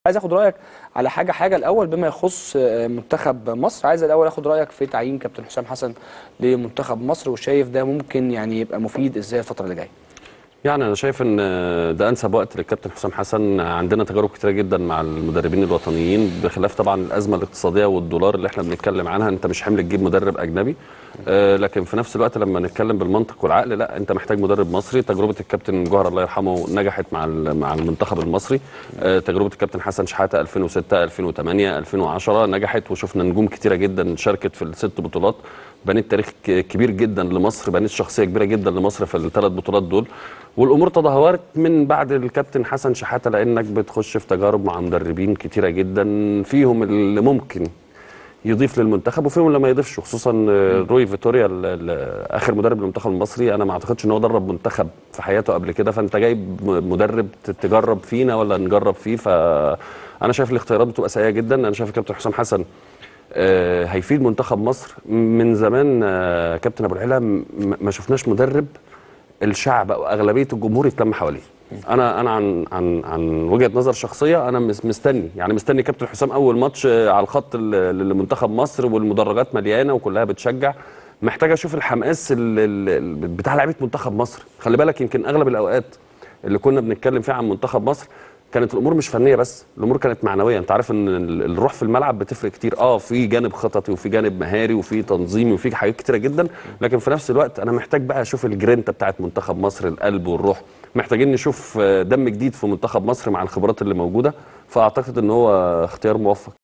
عايز اخد رايك على حاجه حاجه الاول بما يخص آه، منتخب مصر عايز الاول اخد رايك في تعيين كابتن حسام حسن لمنتخب مصر وشايف ده ممكن يعني يبقى مفيد ازاي الفتره اللي جايه يعني انا شايف ان ده انسب وقت للكابتن حسام حسن عندنا تجارب كتيره جدا مع المدربين الوطنيين بخلاف طبعا الازمه الاقتصاديه والدولار اللي احنا بنتكلم عنها انت مش حمل تجيب مدرب اجنبي آه، لكن في نفس الوقت لما نتكلم بالمنطق والعقل لا انت محتاج مدرب مصري تجربه الكابتن جوهر الله يرحمه نجحت مع ال- مع المنتخب المصري آه، تجربه الكابتن حسن شحاته 2006 2008 2010 نجحت وشفنا نجوم كتيره جدا شاركت في الست بطولات بنيت تاريخ ك- كبير جدا لمصر بنيت شخصيه كبيره جدا لمصر في الثلاث بطولات دول والامور تدهورت من بعد الكابتن حسن شحاته لانك بتخش في تجارب مع مدربين كتيره جدا فيهم اللي ممكن يضيف للمنتخب وفيهم اللي ما يضيفش خصوصا آه، روي فيتوريا ال- ال- اخر مدرب للمنتخب المصري انا ما اعتقدش ان هو درب منتخب في حياته قبل كده فانت جايب م- مدرب ت- تجرب فينا ولا نجرب فيه فانا شايف الاختيارات بتبقى سيئه جدا انا شايف الكابتن حسام حسن آه، هيفيد منتخب مصر من زمان آه، كابتن ابو العلا م- ما شفناش مدرب الشعب او اغلبيه الجمهور يتلم حواليه انا انا عن عن عن وجهه نظر شخصيه انا مس- مستني يعني مستني كابتن حسام اول ماتش آه، على الخط ل- لمنتخب مصر والمدرجات مليانه وكلها بتشجع محتاج اشوف الحماس ال- ال- ال- بتاع لعيبه منتخب مصر خلي بالك يمكن اغلب الاوقات اللي كنا بنتكلم فيها عن منتخب مصر كانت الامور مش فنيه بس الامور كانت معنويه انت عارف ان ال- الروح في الملعب بتفرق كتير اه في جانب خططي وفي جانب مهاري وفي تنظيمي وفي حاجات كتيره جدا لكن في نفس الوقت انا محتاج بقى اشوف الجرينتا بتاعت منتخب مصر القلب والروح محتاجين نشوف آه، دم جديد في منتخب مصر مع الخبرات اللي موجوده فاعتقد ان هو اختيار موفق